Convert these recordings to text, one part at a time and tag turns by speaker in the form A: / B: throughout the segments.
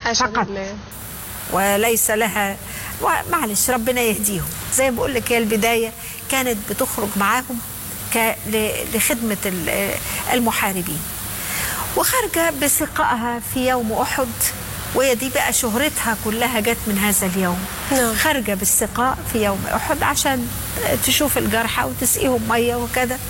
A: حاشا
B: فقط
A: لله.
B: وليس لها معلش ربنا يهديهم زي ما بقول لك هي البدايه كانت بتخرج معاهم ك- ل- لخدمه ال- المحاربين وخارجه بسقائها في يوم احد وهي دي بقى شهرتها كلها جت من هذا اليوم
A: نعم.
B: خارجه بالسقاء في يوم احد عشان تشوف الجرحى وتسقيهم ميه وكذا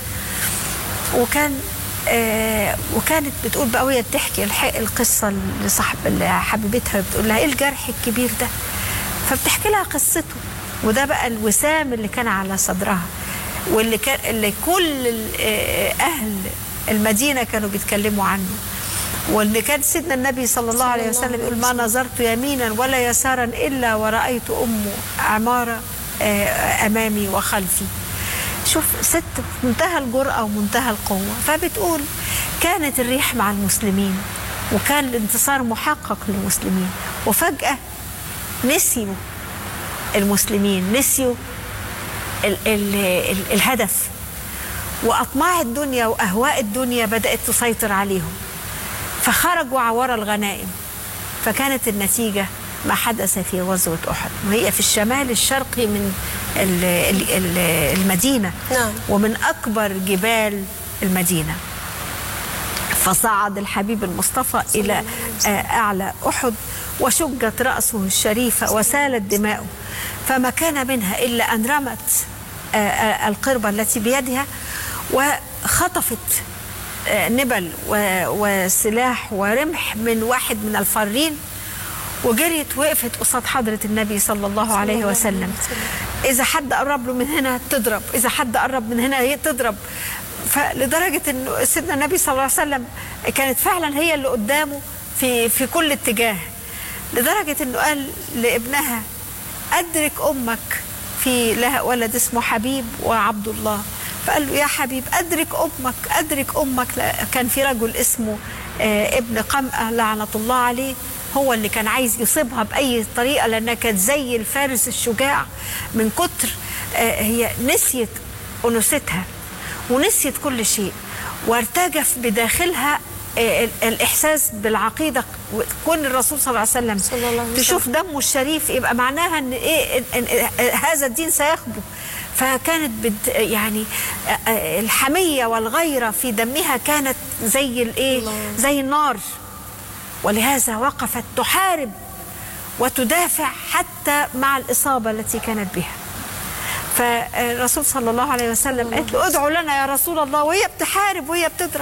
B: وكان آه وكانت بتقول بقى وهي بتحكي الح- القصه لصاحب حبيبتها بتقول لها ايه الجرح الكبير ده فبتحكي لها قصته وده بقى الوسام اللي كان على صدرها واللي كان اللي كل ال- آه، اهل المدينه كانوا بيتكلموا عنه وان كان سيدنا النبي صلى الله عليه وسلم يقول ما نظرت يمينا ولا يسارا الا ورايت ام عماره آه، امامي وخلفي شوف ست في منتهى الجرأة ومنتهى القوة فبتقول كانت الريح مع المسلمين وكان الانتصار محقق للمسلمين وفجأة نسيوا المسلمين نسيوا ال ال ال الهدف وأطماع الدنيا وأهواء الدنيا بدأت تسيطر عليهم فخرجوا عوار الغنائم فكانت النتيجة ما حدث في غزوة أحد وهي في الشمال الشرقي من ال- ال- ال- المدينة
A: نعم.
B: ومن أكبر جبال المدينة فصعد الحبيب المصطفى إلى آه، أعلى أحد وشجت رأسه الشريفة وسالت دماؤه فما كان منها إلا أن رمت آه، آه، القربة التي بيدها وخطفت آه، نبل و- وسلاح ورمح من واحد من الفارين وجريت وقفت قصاد حضرة النبي صلى الله عليه وسلم إذا حد قرب له من هنا تضرب إذا حد قرب من هنا هي تضرب فلدرجة أن سيدنا النبي صلى الله عليه وسلم كانت فعلا هي اللي قدامه في في كل اتجاه لدرجة أنه قال لابنها أدرك أمك في لها ولد اسمه حبيب وعبد الله فقال له يا حبيب أدرك أمك أدرك أمك لا- كان في رجل اسمه آه، ابن قمأة لعنة الله عليه هو اللي كان عايز يصيبها بأي طريقة لأنها كانت زي الفارس الشجاع من كتر آه، هي نسيت أنوثتها ونسيت كل شيء وارتجف بداخلها آه، ال- الإحساس بالعقيدة كون الرسول صلى الله عليه وسلم
A: صلى الله عليه وسلم.
B: تشوف دمه الشريف يبقى معناها ان ايه إن إن هذا الدين سيخبو فكانت بد يعني آه، آه، الحميه والغيره في دمها كانت زي الايه
A: الله.
B: زي النار ولهذا وقفت تحارب وتدافع حتى مع الاصابه التي كانت بها فالرسول صلى الله عليه وسلم قالت له ادعوا لنا يا رسول الله وهي بتحارب وهي بتضرب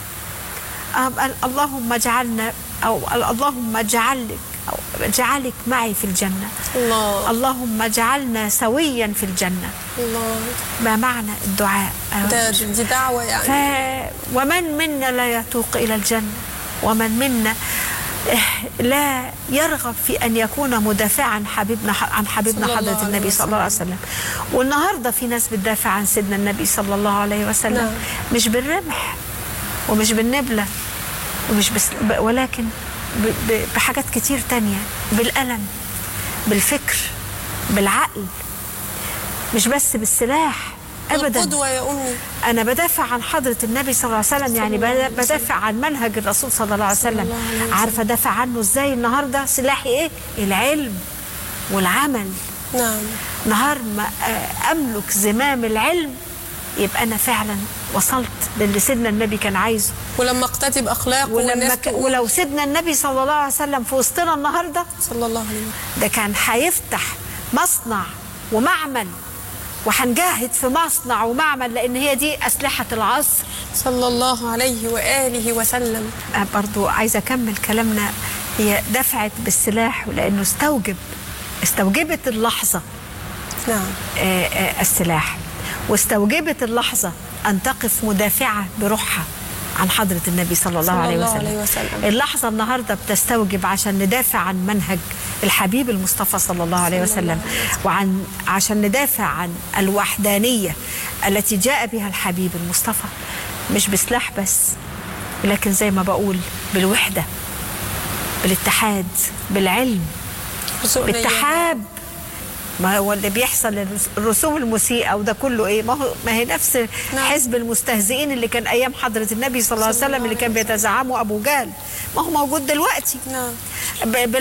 B: أم قال اللهم اجعلنا او قال اللهم اجعلك او اجعلك معي في الجنه
A: الله
B: اللهم اجعلنا سويا في الجنه
A: الله
B: ما معنى الدعاء
A: ده دي دعوة يعني
B: ف... ومن منا لا يتوق الى الجنه ومن منا إح- لا يرغب في ان يكون مدافعا حبيبنا عن حبيبنا
A: صلى الله
B: حضره
A: عليه
B: النبي صلى الله عليه وسلم والنهارده في ناس بتدافع عن سيدنا النبي صلى الله عليه وسلم
A: نعم.
B: مش بالرمح ومش بالنبله ومش بس ب- ولكن ب... ب... بحاجات كتير تانية بالألم بالفكر بالعقل مش بس بالسلاح ابدا
A: القدوة يا أمي
B: انا بدافع عن حضره النبي صلى الله عليه وسلم يعني
A: الله عليه
B: بد- بدافع عن منهج الرسول صلى الله عليه وسلم
A: الله عليه وسلم.
B: عارفه ادافع عنه ازاي النهارده سلاحي ايه العلم والعمل
A: نعم
B: نهار ما آه، املك زمام العلم يبقى انا فعلا وصلت للي سيدنا النبي كان عايزه
A: ولما اقتدي بأخلاقه
B: ولما
A: والناس
B: ك...
A: تقول
B: ولو سيدنا النبي صلى الله عليه وسلم في وسطنا النهارده
A: صلى الله عليه وسلم
B: ده كان هيفتح مصنع ومعمل وهنجاهد في مصنع ومعمل لان هي دي اسلحه العصر
A: صلى الله عليه وآله وسلم
B: أنا برضو عايزه اكمل كلامنا هي دفعت بالسلاح لانه استوجب استوجبت اللحظه
A: نعم
B: آه، آه، السلاح واستوجبت اللحظه ان تقف مدافعه بروحها عن حضرة النبي صلى الله,
A: صلى
B: عليه,
A: الله
B: وسلم.
A: عليه وسلم.
B: اللحظة النهاردة بتستوجب عشان ندافع عن منهج الحبيب المصطفى صلى الله عليه
A: صلى الله
B: وسلم
A: عليه وسلم.
B: وعن عشان ندافع عن الوحدانية التي جاء بها الحبيب المصطفى مش بسلاح بس لكن زي ما بقول بالوحدة بالاتحاد بالعلم
A: رسول الله.
B: بالتحاب ما هو اللي بيحصل الرسوم المسيئة وده كله ايه ما هو ما هي نفس
A: نعم.
B: حزب المستهزئين اللي كان ايام حضرة النبي صلى الله عليه
A: صلى الله
B: وسلم اللي كان
A: عليه
B: بيتزعمه ابو جهل ما هو موجود دلوقتي
A: نعم
B: ب-